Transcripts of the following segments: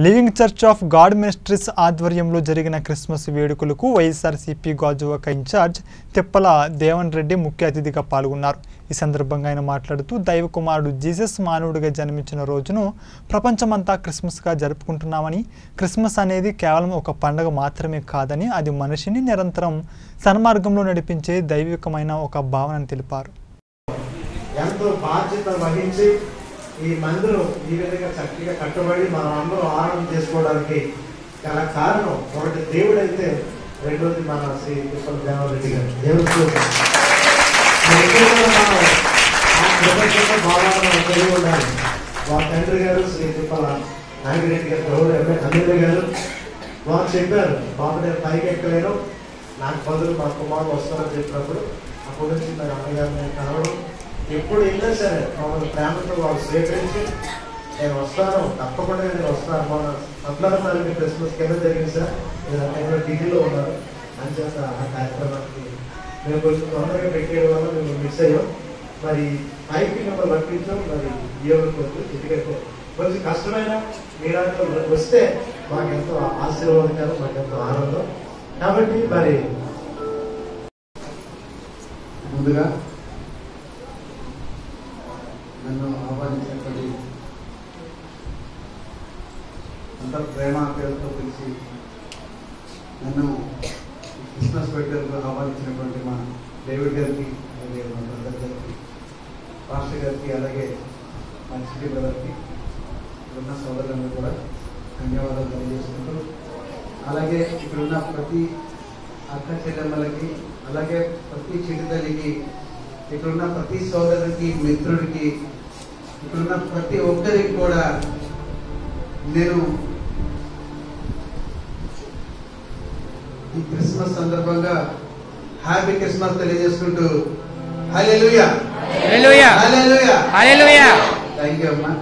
Living church of god ministries ఆధ్వర్యంలో జరిగిన Christmas వేడుకలకు వైఎస్ఆర్సీపీ గాజువాక ఇన్ఛార్జ్ తిప్పల దేవన్ రెడ్డి ముఖ్య అతిథిగా పాల్గొన్నారు ఈ సందర్భంగా ఆయన మాట్లాడుతూ దైవ కుమారుడు జీసస్ మానవుడిగా జన్మించిన రోజును ప్రపంచమంతా క్రిస్మస్గా జరుపుకుంటున్నామని క్రిస్మస్ అనేది కేవలం ఒక పండగ మాత్రమే కాదని అది మనిషిని నిరంతరం సన్మార్గంలో నడిపించే దైవికమైన ఒక భావనని తెలిపారు ఎంతో బాధ్యత వహించి ఈ మందిరం ఈ విధంగా చక్కగా కట్టబడి మనం అందరం ఆనందం చేసుకోవడానికి గల కారణం ఒకటి దేవుడైతే రెండోది మన శ్రీ తిప్పల దేవారెడ్డి గారు దేవుడు స్తోత్రం. మరి ఎప్పుడైనా మనం ఆ కృతజ్ఞత భావాలను మనం కలిగి ఉండాలి వాళ్ళ తండ్రి గారు శ్రీ తిప్పల నాగిరెడ్డి గారు గౌరవ ఎమ్మెల్యే అనిల్ గారు వారు చెప్పారు బాబు నేను పైకి ఎక్కలేను నాకు బదులు మా కుమారుడు వస్తారని చెప్పినప్పుడు అప్పటి నుంచి మరి అన్నగారు నేను కలవడం ఎప్పుడు వెళ్ళినా సరే మమ్మల్ని ప్రేమతో వాళ్ళు స్వీకరించి నేను వస్తాను తప్పకుండా నేను వస్తాను మన పద్నాలుగు తారీఖు క్రిస్మస్ కింద జరిగింది సార్ మీరు అక్కడ ఢిల్లీలో ఉన్నారు అంచేత ఆ కార్యక్రమానికి మేము కొంచెం తొందరగా పెట్టేయడం వల్ల మేము మిస్ అయ్యాం మరి పైకి మిమ్మల్ని రప్పించాం మరి ఇవ్వకపోతే ఇటుకైతే కొంచెం కష్టమైన మీరంతా వస్తే మాకెంతో ఆశీర్వాదకరం మాకెంతో ఆనందం కాబట్టి మరి ముందుగా నన్ను ఆహ్వానించినటువంటి అంత ప్రేమ పేరుతో పిలిచి నన్ను ఈ క్రిస్మస్ వేడుకలకు ఆహ్వానించినటువంటి మా డేవిడ్ గారికి అలాగే మా బ్రదర్ గారికి పాస్టర్ గారికి అలాగే మా సిటీ బ్రదర్కి ఉన్న సోదరులందరూ కూడా ధన్యవాదాలు తెలియజేసుకుంటూ అలాగే ఇక్కడున్న ప్రతి అక్క చెల్లెమ్మలకి అలాగే ప్రతి చిరుతల్లికి ఇక్కడున్న ప్రతి సోదరుడికి మిత్రుడికి ఇక్కడున్న ప్రతి ఒక్కరికి కూడా నేను ఈ క్రిస్మస్ సందర్భంగా హ్యాపీ క్రిస్మస్ తెలియజేసుకుంటూ హల్లెలూయా హల్లెలూయా హల్లెలూయా హల్లెలూయా థ్యాంక్ యూ అమ్మా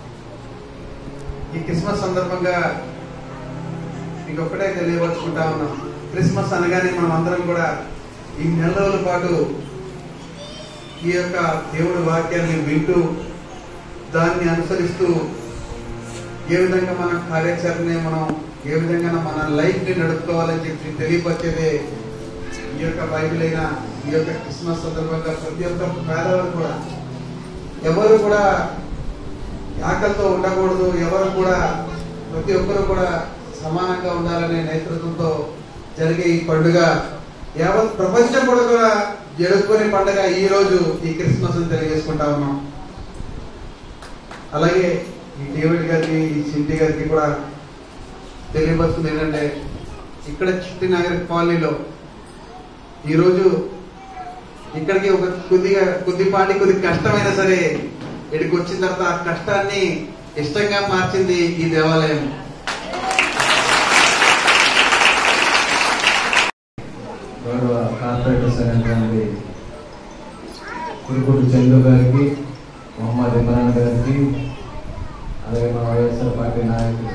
ఈ క్రిస్మస్ సందర్భంగా మీకు ఒక్కటే తెలియపరుచుకుంటా ఉన్నాం క్రిస్మస్ అనగానే మనం అందరం కూడా ఈ నెల రోజుల పాటు ఈ యొక్క దేవుడి వాక్యాన్ని వింటూ దాన్ని అనుసరిస్తూ ఏ విధంగా మన కార్యాచరణని మనం ఏ విధంగా మన లైఫ్ ని నడుపుకోవాలని చెప్పి తెలియపరిచేదే ఈ యొక్క బైబిల్ అయినా ఈ యొక్క క్రిస్మస్ సందర్భంగా ప్రతి ఒక్క పేదవారు కూడా ఎవరు కూడా ఆకలితో ఉండకూడదు ఎవరు కూడా ప్రతి ఒక్కరు కూడా సమానంగా ఉండాలనే నేతృత్వంతో జరిగే ఈ పండుగ యావత్ ప్రపంచం కూడా కూడా జరుపుకునే పండుగ ఈ రోజు ఈ క్రిస్మస్ అని తెలియజేసుకుంటా ఉన్నాం అలాగే ఈ డేవిడ్ గారికి ఈ చింటి గారికి కూడా తెలియపరుస్తుంది ఏంటంటే ఇక్కడ చిట్టి నగర్ కాలనీలో ఈరోజు ఇక్కడికి ఒక కొద్దిగా కొద్దిపాటి కొద్ది కష్టమైనా సరే ఇక్కడికి వచ్చిన తర్వాత ఆ కష్టాన్ని ఇష్టంగా మార్చింది ఈ దేవాలయం గౌరవ కార్పొరేటర్ అయినటువంటి కురుకుడు చందు గారికి మొహమ్మద్ ఇమ్రాన్ గారికి అలాగే మా వైఎస్ఆర్ పార్టీ నాయకులు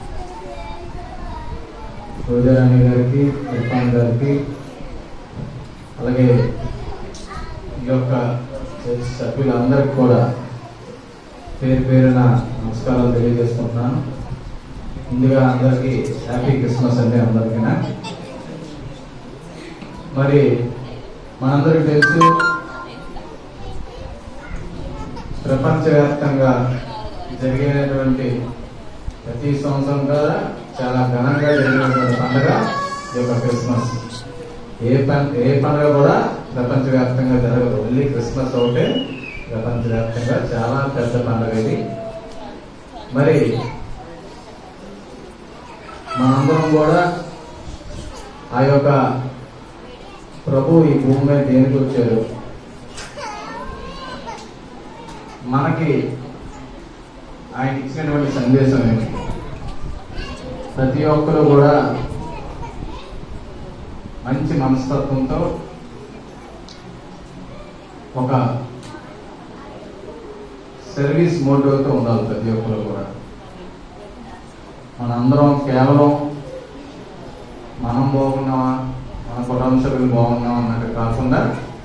రోజారాణి గారికి ఇర్ఫాన్ గారికి అలాగే ఈ యొక్క చర్చ్ సభ్యులందరికీ కూడా పేరు పేరున నమస్కారాలు తెలియజేసుకుంటున్నాను ముందుగా అందరికీ హ్యాపీ క్రిస్మస్ అండి అందరికీ మరి మనందరికీ తెలుసు ప్రపంచవ్యాప్తంగా జరిగేటువంటి ప్రతి సంవత్సరం కూడా చాలా ఘనంగా జరిగినటువంటి పండుగ ఈ యొక్క క్రిస్మస్ ఏ పం ఏ పండుగ కూడా ప్రపంచవ్యాప్తంగా జరగదు ఓన్లీ క్రిస్మస్ ఒకటే ప్రపంచవ్యాప్తంగా చాలా పెద్ద పండుగ ఇది మరి మనందరం కూడా ఆ యొక్క ప్రభు ఈ భూమి మీద దేనికి వచ్చారు మనకి ఆయన ఇచ్చినటువంటి సందేశం ఏంటి ప్రతి ఒక్కరు కూడా మంచి మనస్తత్వంతో ఒక సర్వీస్ మోటివ్తో ఉండాలి ప్రతి ఒక్కరు కూడా మనందరం కేవలం మనం బాగున్నామా మన కుటుంబ సభ్యులు బాగున్నామా అన్నట్టు కాకుండా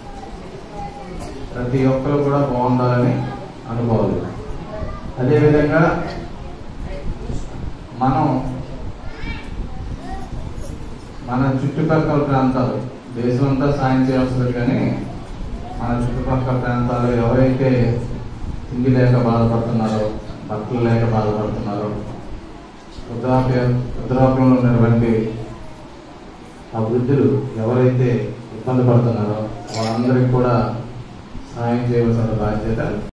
ప్రతి ఒక్కరు కూడా బాగుండాలని అనుకోవాలి అదేవిధంగా మనం మన చుట్టుపక్కల ప్రాంతాలు దేశం అంతా సాయం చేయవలసింది కానీ మన చుట్టుపక్కల ప్రాంతాలు ఎవరైతే తిండి లేక బాధపడుతున్నారో బట్టలు లేక బాధపడుతున్నారో వృద్ధాప్య వృద్ధాప్యంలో ఉన్నటువంటి ఆ వృద్ధులు ఎవరైతే ఇబ్బంది పడుతున్నారో వాళ్ళందరికీ కూడా సాయం చేయవలసిన బాధ్యత